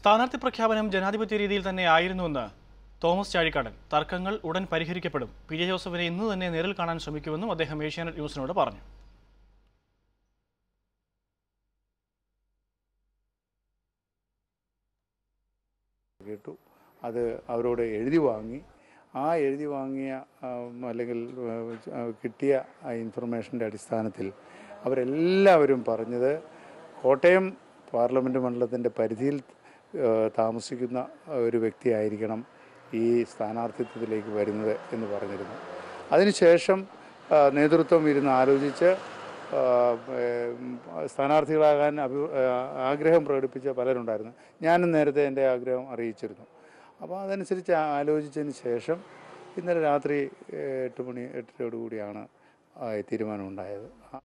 സ്ഥാനാർത്ഥി പ്രഖ്യാപനം ജനാധിപത്യ രീതിയിൽ തന്നെ ആയിരുന്നുവെന്ന് തോമസ് ചാഴിക്കാടൻ തർക്കങ്ങൾ ഉടൻ പരിഹരിക്കപ്പെടും പി ജെ ജോസഫിനെ ഇന്ന് തന്നെ നേരിൽ കാണാൻ ശ്രമിക്കുമെന്നും അദ്ദേഹം ഏഷ്യാനെറ്റ് ന്യൂസിനോട് പറഞ്ഞു കേട്ടു അത് അവരോട് എഴുതി വാങ്ങി ആ എഴുതി വാങ്ങിയ ആം, അല്ലെങ്കിൽ ആ, കിട്ടിയ ആ ഇൻഫർമേഷൻ്റെ അടിസ്ഥാനത്തിൽ അവരെല്ലാവരും പറഞ്ഞത് കോട്ടയം പാർലമെൻറ്റ് മണ്ഡലത്തിൻ്റെ പരിധിയിൽ ആ, താമസിക്കുന്ന ഒരു വ്യക്തിയായിരിക്കണം ഈ സ്ഥാനാർത്ഥിത്വത്തിലേക്ക് വരുന്നത് എന്ന് പറഞ്ഞിരുന്നു അതിനുശേഷം ആ, നേതൃത്വം ഇരുന്ന് ആലോചിച്ച് ആ, ഏം, സ്ഥാനാർത്ഥികളാകാൻ അഭി ആ, ആഗ്രഹം പ്രകടിപ്പിച്ച പലരുണ്ടായിരുന്നു ഞാനും നേരത്തെ എൻ്റെ ആഗ്രഹം അറിയിച്ചിരുന്നു അപ്പോൾ അതനുസരിച്ച് ആലോചിച്ചതിന് ശേഷം ഇന്നലെ രാത്രി ഏഹ്, എട്ട് മണി എട്ടരയോട് കൂടിയാണ് ആ തീരുമാനമുണ്ടായത്